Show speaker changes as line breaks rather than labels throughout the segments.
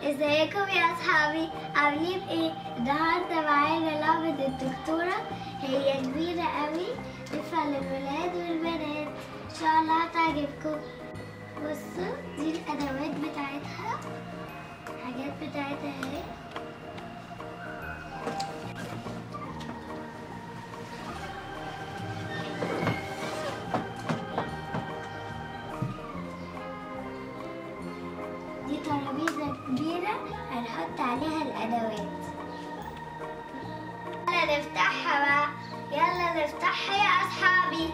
ازيكم يا اصحابي عاملين ايه النهارده معانا لعبه الدكتوره هي كبيره قوي تنفع للولاد والبنات ان شاء الله هتعجبكم بصوا دي الادوات بتاعتها الحاجات بتاعتها اهي دي ترابيزة كبيرة هنحط عليها الأدوات يلا نفتحها بقى يلا نفتحها يا أصحابي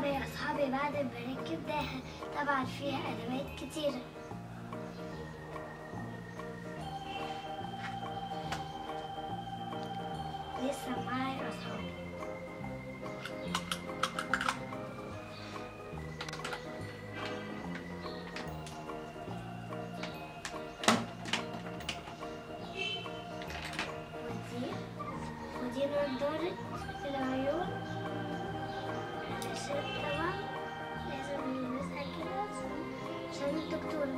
اللعبة يا أصحابي بعد ما بركب ده طبعا فيها أدوات كتيرة دي السماعة يا أصحابي ودي ودي نضارة العيون علشان طبعا لازم نلبسها كده عشان- عشان الدكتورة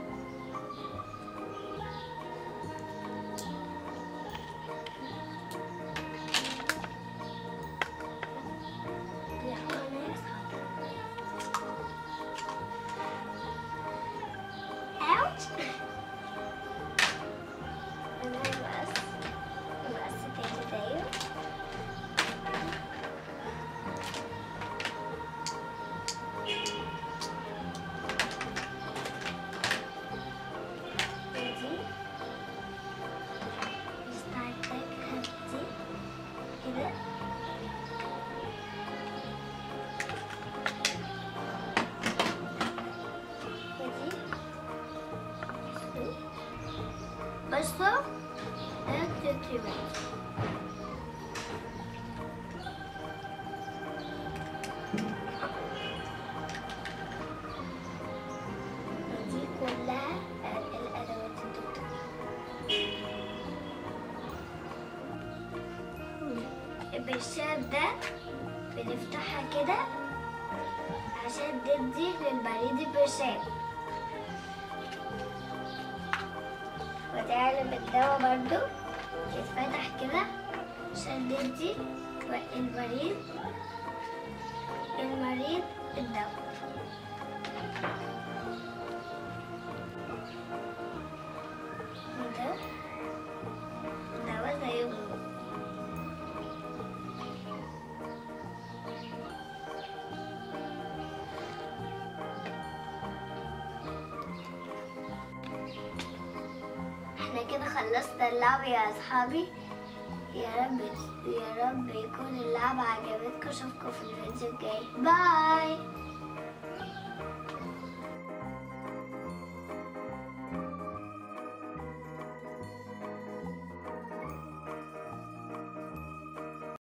دي حقنة يا أصحابي. Ouch! المقص المقص تاني زيه ودي بستعتكها دي كده ودي بصوا ده الترتيبات دي كلها الأدوات الدكتور البرشام ده بنفتحها كده عشان ندي للبريد البرشام ودي علبة الدواء برضو تتفتح كده عشان ندي المريض المريض الدواء وده دواء زي بلو احنا كده خلصنا اللعبة يا اصحابي يا رب يا رب يكون اللعبة عجبتكم اشوفكم في الفيديو الجاي باي